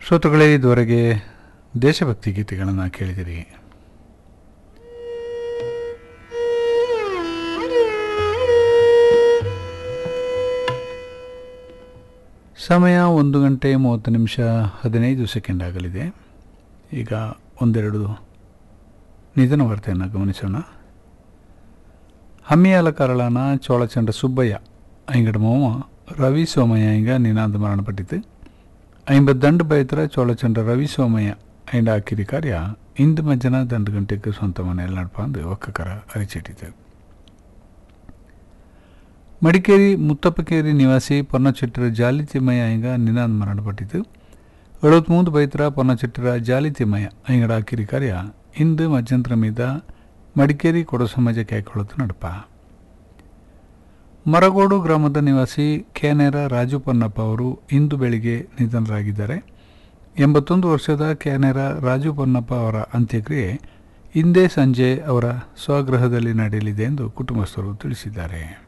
ಶ್ರೋತೃಗಳೇ ಇದುವರೆಗೆ ದೇಶಭಕ್ತಿ ಗೀತೆಗಳನ್ನು ಕೇಳಿದಿರಿ ಸಮಯ ಒಂದು ಗಂಟೆ ಮೂವತ್ತು ನಿಮಿಷ ಹದಿನೈದು ಸೆಕೆಂಡ್ ಆಗಲಿದೆ ಈಗ ಒಂದೆರಡು ನಿಧನ ವಾರ್ತೆಯನ್ನು ಗಮನಿಸೋಣ ಹಮ್ಮಿಯಾಲ ಕರಳನ ಚೋಳಚಂಡ ಸುಬ್ಬಯ್ಯ ಐಂಗಡ ಮೋವ ರವಿ ಸೋಮಯ್ಯ ಹಿಂಗ ನಿನಾದ ಮರಣಪಟ್ಟಿತು ಐಂಬತ್ತು ದಂಡು ಬೈತರ ಚೋಳಚಂಡ ರವಿ ಸೋಮಯ್ಯ ಐಂಡ ಹಾಕಿರಿ ಕಾರ್ಯ ಇಂದು ಮಧ್ಯಾಹ್ನ ದಂಡು ಗಂಟೆಗೆ ಸ್ವಂತ ಮನೆಯಲ್ಲಿ ನಡ್ಪಂದು ಒಕ್ಕಕರ ಅರಿಚಿಟ್ಟಿತು ಮಡಿಕೇರಿ ಮುತ್ತಪ್ಪಕೇರಿ ನಿವಾಸಿ ಪೊನ್ನಚೆಟ್ಟರ ಜಾಲಿ ತಿಮ್ಮಯ್ಯ ಹಿಂಗ ನಿನಾದ ಮರಣಪಟ್ಟಿತು ಎಳುವತ್ಮೂರು ಬೈತರ ಪೊನ್ನಚೆಟ್ಟರ ಜಾಲಿ ತಿಮ್ಮಯ್ಯ ಹಿಂಗಡ ಹಾಕಿರಿ ಕಾರ್ಯ ಇಂದು ಮಧ್ಯಂತರ ಮೀದ ಮಡಿಕೇರಿ ಕೊಡ ಸಮಾಜ ಕೈಗೊಳ್ಳೋದು ನಡಪ ಮರಗೋಡು ಗ್ರಾಮದ ನಿವಾಸಿ ಕ್ಯಾನೆರ ರಾಜು ಪೊನ್ನಪ್ಪ ಅವರು ಇಂದು ಬೆಳಿಗ್ಗೆ ನಿಧನರಾಗಿದ್ದಾರೆ ಎಂಬತ್ತೊಂದು ವರ್ಷದ ಕ್ಯಾನೆರ ರಾಜು ಪೊನ್ನಪ್ಪ ಅವರ ಅಂತ್ಯಕ್ರಿಯೆ ಇಂದೇ ಸಂಜೆ ಅವರ ಸ್ವಗೃಹದಲ್ಲಿ ನಡೆಯಲಿದೆ ಎಂದು ಕುಟುಂಬಸ್ಥರು ತಿಳಿಸಿದ್ದಾರೆ